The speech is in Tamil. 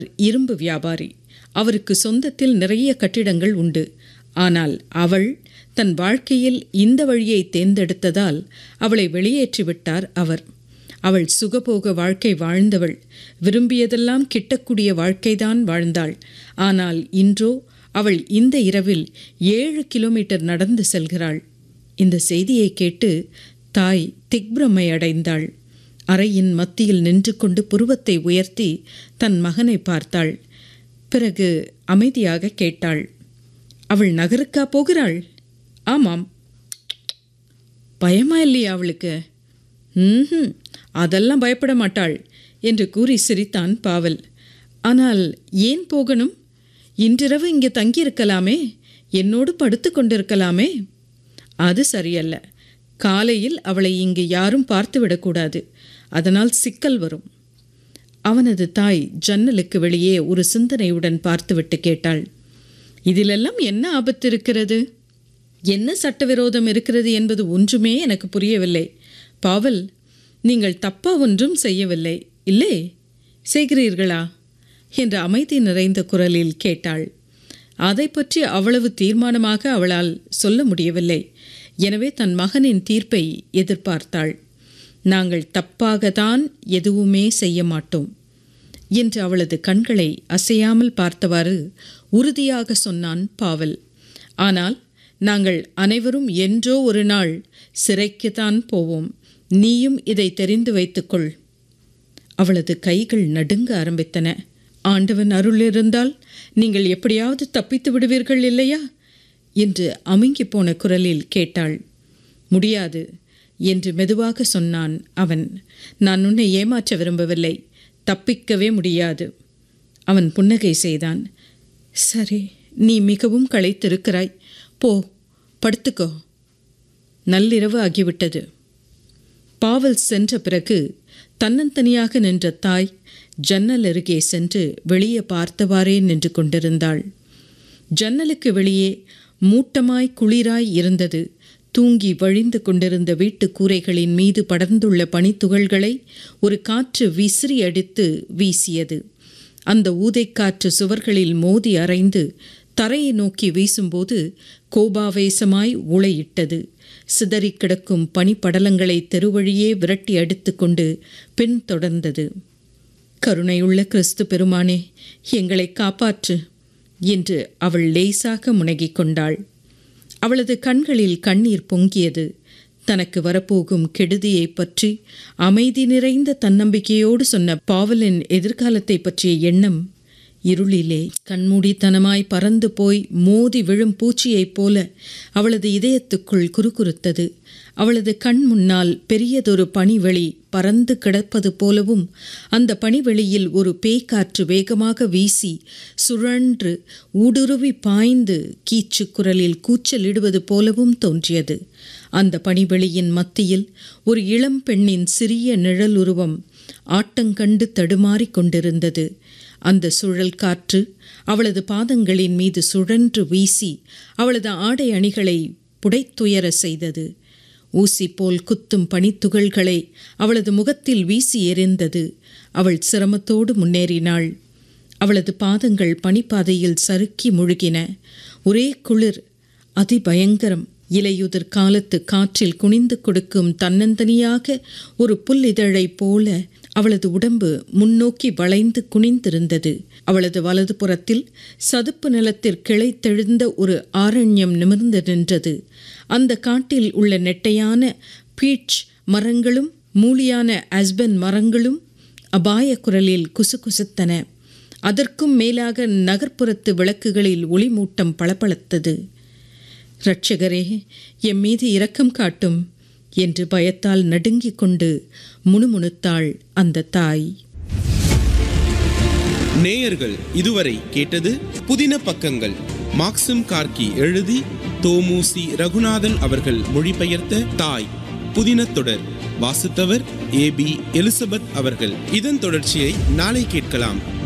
இரும்பு வியாபாரி அவருக்கு சொந்தத்தில் நிறைய கட்டிடங்கள் உண்டு ஆனால் அவள் தன் வாழ்க்கையில் இந்த வழியை தேர்ந்தெடுத்ததால் அவளை வெளியேற்றிவிட்டார் அவர் அவள் சுகபோக வாழ்க்கை வாழ்ந்தவள் விரும்பியதெல்லாம் கிட்டக்கூடிய வாழ்க்கைதான் வாழ்ந்தாள் ஆனால் இன்றோ அவள் இந்த இரவில் ஏழு கிலோமீட்டர் நடந்து செல்கிறாள் இந்த செய்தியை கேட்டு தாய் திக்பிரமை அடைந்தாள் அறையின் மத்தியில் நின்று கொண்டு புருவத்தை உயர்த்தி தன் மகனை பார்த்தாள் பிறகு அமைதியாக கேட்டாள் அவள் நகருக்கா போகிறாள் ஆமாம் பயமா இல்லையா அவளுக்கு ம் அதெல்லாம் பயப்பட மாட்டாள் என்று கூறி சிரித்தான் பாவல் ஆனால் ஏன் போகணும் இன்றிரவு இங்கே தங்கியிருக்கலாமே என்னோடு படுத்து கொண்டிருக்கலாமே அது சரியல்ல காலையில் அவளை இங்கு யாரும் பார்த்துவிடக்கூடாது அதனால் சிக்கல் வரும் அவனது தாய் ஜன்னலுக்கு வெளியே ஒரு சிந்தனையுடன் பார்த்துவிட்டு கேட்டாள் இதிலெல்லாம் என்ன ஆபத்து இருக்கிறது என்ன சட்டவிரோதம் இருக்கிறது என்பது ஒன்றுமே எனக்கு புரியவில்லை பாவல் நீங்கள் தப்பா ஒன்றும் செய்யவில்லை இல்லை செய்கிறீர்களா என்று அமைதி நிறைந்த குரலில் கேட்டாள் அதை பற்றி அவ்வளவு தீர்மானமாக அவளால் சொல்ல முடியவில்லை எனவே தன் மகனின் தீர்ப்பை எதிர்பார்த்தாள் நாங்கள் தப்பாகத்தான் எதுவுமே செய்ய மாட்டோம் என்று அவளது கண்களை அசையாமல் பார்த்தவாறு உறுதியாக சொன்னான் பாவல் ஆனால் நாங்கள் அனைவரும் என்றோ ஒரு நாள் சிறைக்குத்தான் போவோம் நீயும் இதை தெரிந்து வைத்துக்கொள் அவளது கைகள் நடுங்க ஆரம்பித்தன ஆண்டவன் அருள் இருந்தால் நீங்கள் எப்படியாவது தப்பித்து விடுவீர்கள் இல்லையா என்று அமுங்கி போன குரலில் கேட்டாள் முடியாது என்று மெதுவாக சொன்னான் அவன் நான் உன்னை ஏமாற்ற விரும்பவில்லை தப்பிக்கவே முடியாது அவன் புன்னகை செய்தான் சரி நீ மிகவும் களைத்திருக்கிறாய் போ படுத்துக்கோ நள்ளிரவு ஆகிவிட்டது பாவல் சென்ற பிறகு தன்னந்தனியாக நின்ற தாய் ஜன்னல் அருகே சென்று வெளியே பார்த்தவாறே நின்று கொண்டிருந்தாள் ஜன்னலுக்கு வெளியே மூட்டமாய் குளிராய் இருந்தது தூங்கி வழிந்து கொண்டிருந்த வீட்டு கூரைகளின் மீது படர்ந்துள்ள பனித்துகள்களை ஒரு காற்று விசிறி அடித்து வீசியது அந்த ஊதைக்காற்று சுவர்களில் மோதி அரைந்து தரையை நோக்கி வீசும்போது கோபாவேசமாய் உளையிட்டது சிதறிக் கிடக்கும் பனிப்படலங்களை தெருவழியே விரட்டி அடித்துக்கொண்டு பின் தொடர்ந்தது கருணையுள்ள கிறிஸ்து பெருமானே எங்களை காப்பாற்று என்று அவள் லேசாக முனகிக் கொண்டாள் அவளது கண்களில் கண்ணீர் பொங்கியது தனக்கு வரப்போகும் கெடுதியை பற்றி அமைதி நிறைந்த தன்னம்பிக்கையோடு சொன்ன பாவலின் எதிர்காலத்தை பற்றிய எண்ணம் இருளிலே கண்மூடித்தனமாய் பறந்து போய் மோதி விழும் பூச்சியைப் போல அவளது இதயத்துக்குள் குறுகுறுத்தது அவளது கண் முன்னால் பெரியதொரு பனிவெளி பறந்து கிடப்பது போலவும் அந்த பனிவெளியில் ஒரு பேய்க்காற்று வேகமாக வீசி சுழன்று ஊடுருவி பாய்ந்து கீச்சு குரலில் கூச்சலிடுவது போலவும் தோன்றியது அந்த பனிவெளியின் மத்தியில் ஒரு இளம் பெண்ணின் சிறிய நிழலுருவம் ஆட்டங்கண்டு தடுமாறிக் கொண்டிருந்தது அந்த சுழல் காற்று அவளது பாதங்களின் மீது சுழன்று வீசி அவளது ஆடை அணிகளை புடைத்துயர செய்தது ஊசி போல் குத்தும் பனித்துகள்களை அவளது முகத்தில் வீசி எறிந்தது அவள் சிரமத்தோடு முன்னேறினாள் அவளது பாதங்கள் பனிப்பாதையில் சறுக்கி முழுகின ஒரே குளிர் அதிபயங்கரம் இலையுதிர் காலத்து காற்றில் குனிந்து கொடுக்கும் தன்னந்தனியாக ஒரு புல்லிதழைப் போல அவளது உடம்பு முன்னோக்கி வளைந்து குனிந்திருந்தது அவளது வலது புறத்தில் சதுப்பு நிலத்தில் கிளைத்தெழுந்த ஒரு ஆரண்யம் நிமிர்ந்து நின்றது அந்த காட்டில் உள்ள நெட்டையான பீச் மரங்களும் மூலியான அஸ்பன் மரங்களும் அபாய குரலில் குசுகுசுத்தன அதற்கும் மேலாக நகர்ப்புறத்து விளக்குகளில் ஒளிமூட்டம் பளபளத்தது இரட்சகரே எம் மீது இரக்கம் காட்டும் என்று பயத்தால் நடுங்கிக் கொண்டு முணுமுணுத்தாள் அந்த தாய் நேயர்கள் இதுவரை கேட்டது புதின பக்கங்கள் மாக்சிம் கார்கி எழுதி தோமுசி ரகுநாதன் அவர்கள் மொழிபெயர்த்த தாய் புதின தொடர் வாசித்தவர் ஏ பி எலிசபெத் அவர்கள் இதன் தொடர்ச்சியை நாளை கேட்கலாம்